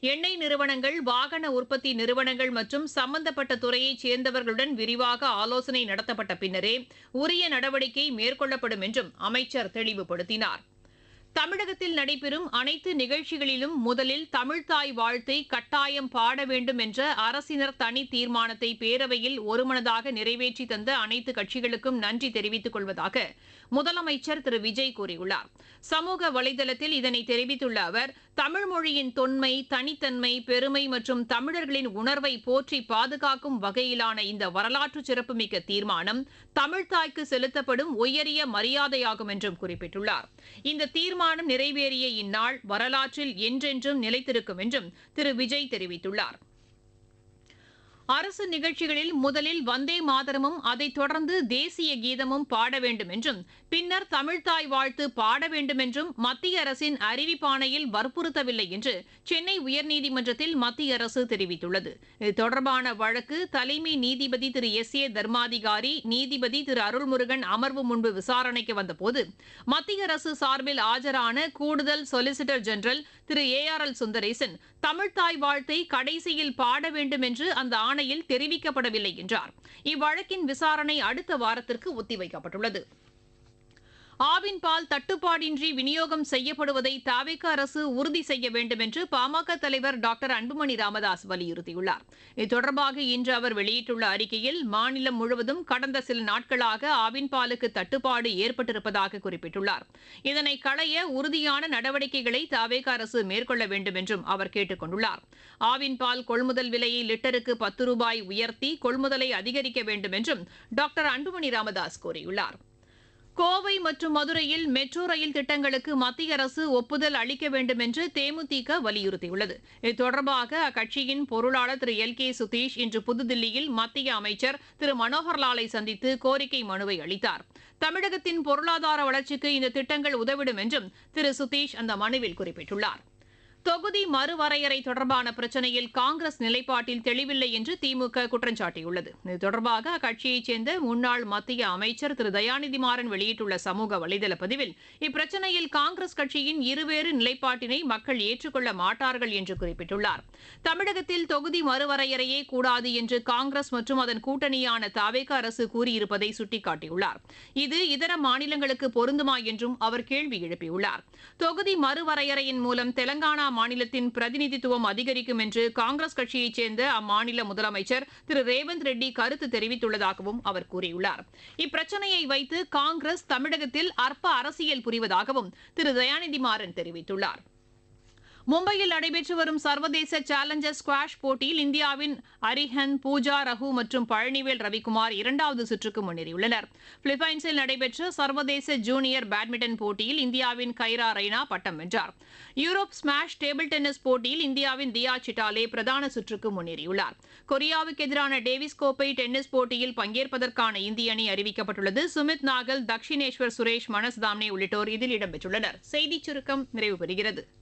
எண்ணெய் நிறுவனங்கள் வாகன உற்பத்தி நிறுவனங்கள் மற்றும் சம்பந்தப்பட்ட துறையைச் சேர்ந்தவர்களுடன் விரிவாக ஆலோசனை நடத்தப்பட்ட பின்னரே உரிய நடவடிக்கை மேற்கொள்ளப்படும் என்றும் அமைச்சர் தெளிவுபடுத்தினார் தமிழகத்தில் நடைபெறும் அனைத்து நிகழ்ச்சிகளிலும் முதலில் தமிழ்தாய் வாழ்த்தை கட்டாயம் பாட வேண்டும் என்ற அரசினர் தனி தீர்மானத்தை பேரவையில் ஒருமனதாக நிறைவேற்றி தந்த அனைத்து கட்சிகளுக்கும் நன்றி தெரிவித்துக் கொள்வதாக முதலமைச்சர் திரு விஜய் கூறியுள்ளார் சமூக வலைதளத்தில் இதனை தெரிவித்துள்ள அவர் தமிழ் மொழியின் தொன்மை தனித்தன்மை பெருமை மற்றும் தமிழர்களின் உணர்வை போற்றி பாதுகாக்கும் வகையிலான இந்த வரலாற்று சிறப்புமிக்க தீர்மானம் தமிழ்தாய்க்கு செலுத்தப்படும் உயரிய மரியாதையாகும் என்றும் குறிப்பிட்டுள்ளார் இந்த தீர்மானம் நிறைவேறிய இந்நாள் வரலாற்றில் என்றென்றும் நிலைத்திருக்கும் என்றும் திரு விஜய் தெரிவித்துள்ளார் அரசு நிகழ்ச்சிகளில் முதலில் வந்தே மாதரமும் அதைத் தொடர்ந்து தேசிய கீதமும் பாட வேண்டும் என்றும் பின்னர் தமிழ்தாய் வாழ்த்து பாட வேண்டும் என்றும் மத்திய அரசின் அறிவிப்பாணையில் வற்புறுத்தவில்லை என்று சென்னை உயர்நீதிமன்றத்தில் மத்திய அரசு தெரிவித்துள்ளது இது தொடர்பான வழக்கு தலைமை நீதிபதி திரு எஸ் ஏ தர்மாதிகாரி நீதிபதி திரு அருள்முருகன் அமர்வு முன்பு விசாரணைக்கு வந்தபோது மத்திய அரசு சார்பில் ஆஜரான கூடுதல் சொலிசிட்டர் ஜெனரல் திரு ஏ ஆர் எல் சுந்தரேசன் தமிழ்தாய் வாழ்த்தை கடைசியில் பாட வேண்டும் என்று அந்த ஆணையில் தெரிவிக்கப்படவில்லை என்றார் இவ்வழக்கின் விசாரணை அடுத்த வாரத்திற்கு ஒத்திவைக்கப்பட்டுள்ளது ஆவின் பால் தட்டுப்பாடின்றி விநியோகம் செய்யப்படுவதை தாவேக அரசு உறுதி செய்ய வேண்டும் என்று பாமக தலைவர் டாக்டர் அன்புமணி ராமதாஸ் வலியுறுத்தியுள்ளார் இது தொடர்பாக இன்று அவர் வெளியிட்டுள்ள அறிக்கையில் மாநிலம் முழுவதும் கடந்த சில நாட்களாக ஆவின் பாலுக்கு தட்டுப்பாடு ஏற்பட்டிருப்பதாக குறிப்பிட்டுள்ளார் இதனை களைய உறுதியான நடவடிக்கைகளை தாவேக அரசு மேற்கொள்ள வேண்டும் என்றும் அவர் கேட்டுக் கொண்டுள்ளார் ஆவின் பால் கொள்முதல் விலையை லிட்டருக்கு பத்து ரூபாய் உயர்த்தி கொள்முதலை அதிகரிக்க வேண்டும் என்றும் டாக்டர் அன்புமணி ராமதாஸ் கூறியுள்ளார் கோவை மற்றும் மதுரையில் மெட்ரோ ரயில் திட்டங்களுக்கு மத்திய அரசு ஒப்புதல் அளிக்க வேண்டும் என்று தேமுதிக வலியுறுத்தியுள்ளது இது தொடர்பாக அக்கட்சியின் பொருளாளர் திரு எல் கே சுதீஷ் இன்று புதுதில்லியில் மத்திய அமைச்சர் திரு மனோகர்லாலை சந்தித்து கோரிக்கை மனுவை அளித்தார் தமிழகத்தின் பொருளாதார வளர்ச்சிக்கு இந்த திட்டங்கள் உதவிடும் என்றும் திரு சுதீஷ் அந்த மனுவில் குறிப்பிட்டுள்ளார் தொகுதி மறுவரையறை தொடர்பான பிரச்சனையில் காங்கிரஸ் நிலைப்பாட்டில் தெளிவில்லை என்று திமுக குற்றம் சாட்டியுள்ளது இது தொடர்பாக அக்கட்சியைச் சேர்ந்த முன்னாள் மத்திய அமைச்சர் திரு தயாநிதி மாறன் வெளியிட்டுள்ள சமூக வலைதள பதிவில் இப்பிரச்சனையில் காங்கிரஸ் கட்சியின் இருவேறு நிலைப்பாட்டினை மக்கள் ஏற்றுக்கொள்ள மாட்டார்கள் என்று குறிப்பிட்டுள்ளார் தமிழகத்தில் தொகுதி மறுவரையறையே கூடாது என்று காங்கிரஸ் மற்றும் அதன் கூட்டணியான தாவேக அரசு கூறியிருப்பதை சுட்டிக்காட்டியுள்ளார் இது இதர மாநிலங்களுக்கு பொருந்துமா என்றும் அவர் கேள்வி எழுப்பியுள்ளார் தொகுதி மறுவரையறையின் மூலம் தெலங்கானா மாநிலத்தின் பிரதிநிதித்துவம் அதிகரிக்கும் என்று காங்கிரஸ் கட்சியைச் சேர்ந்த அம்மாநில முதலமைச்சர் திரு ரேவந்த் ரெட்டி கருத்து தெரிவித்துள்ளதாகவும் அவர் கூறியுள்ளார் இப்பிரச்சனையை வைத்து காங்கிரஸ் தமிழகத்தில் அற்ப அரசியல் புரிவதாகவும் திரு தயாநிதி மாறன் தெரிவித்துள்ளார் மும்பையில் நடைபெற்று வரும் சர்வதேச சேலஞ்சர் ஸ்குவாஷ் போட்டியில் இந்தியாவின் அரிஹன் பூஜா ரகு மற்றும் பழனிவேல் ரவிக்குமார் இரண்டாவது சுற்றுக்கு முன்னேறியுள்ளனர் பிலிப்பைன்ஸில் நடைபெற்ற சர்வதேச ஜூனியர் பேட்மிண்டன் போட்டியில் இந்தியாவின் கைரா ரெய்னா பட்டம் வென்றார் யூரோப் ஸ்மாஷ் டேபிள் டென்னிஸ் போட்டியில் இந்தியாவின் தியா சிட்டாலே பிரதான சுற்றுக்கு முன்னேறியுள்ளார் கொரியாவுக்கு எதிரான டேவிஸ் கோப்பை டென்னிஸ் போட்டியில் பங்கேற்பதற்கான இந்திய அணி அறிவிக்கப்பட்டுள்ளது சுமித் நாகல் தக்ஷினேஸ்வர் சுரேஷ் மனஸ் தாம்னே உள்ளிட்டோர் இதில் இடம்பெற்றுள்ளனர் செய்திச் சுருக்கம் நிறைவு பெறுகிறது